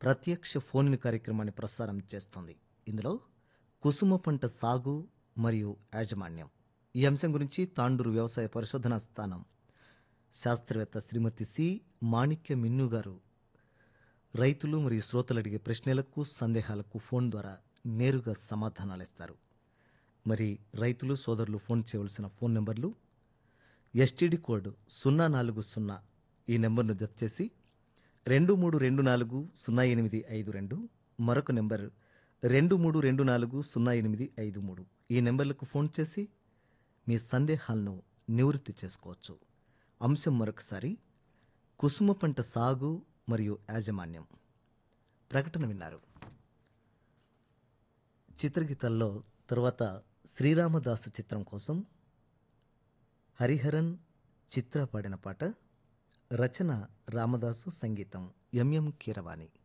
ప్రత్యక్ష ఫోన్ కార్యక్రమాన్ని ప్రసారం చేస్తుంది ఇందులో కుసుమ పంట సాగు మరియు యాజమాన్యం ఈ అంశం గురించి తాండూరు వ్యవసాయ పరిశోధనా స్థానం శాస్త్రవేత్త శ్రీమతి సి మాణిక్య మిన్ను గారు రైతులు మరియు శ్రోతలు అడిగే ప్రశ్నలకు సందేహాలకు ఫోన్ ద్వారా నేరుగా సమాధానాలు ఇస్తారు మరి రైతులు సోదరులు ఫోన్ చేయవలసిన ఫోన్ నెంబర్లు ఎస్టీడీ కోడ్ సున్నా నాలుగు సున్నా ఈ నెంబర్ను జత చేసి రెండు మూడు రెండు నాలుగు సున్నా ఎనిమిది ఐదు రెండు మరొక నెంబర్ రెండు మూడు రెండు నాలుగు సున్నా ఎనిమిది ఐదు మూడు ఈ నెంబర్లకు ఫోన్ చేసి మీ సందేహాలను నివృత్తి చేసుకోవచ్చు అంశం మరొకసారి కుసుమ పంట సాగు మరియు యాజమాన్యం ప్రకటన విన్నారు చిత్రగీతాల్లో తర్వాత శ్రీరామదాసు చిత్రం కోసం హరిహరన్ చిత్ర పాడిన పాట రచన రామదాసు సంగీతం ఎంఎం కీరవాణి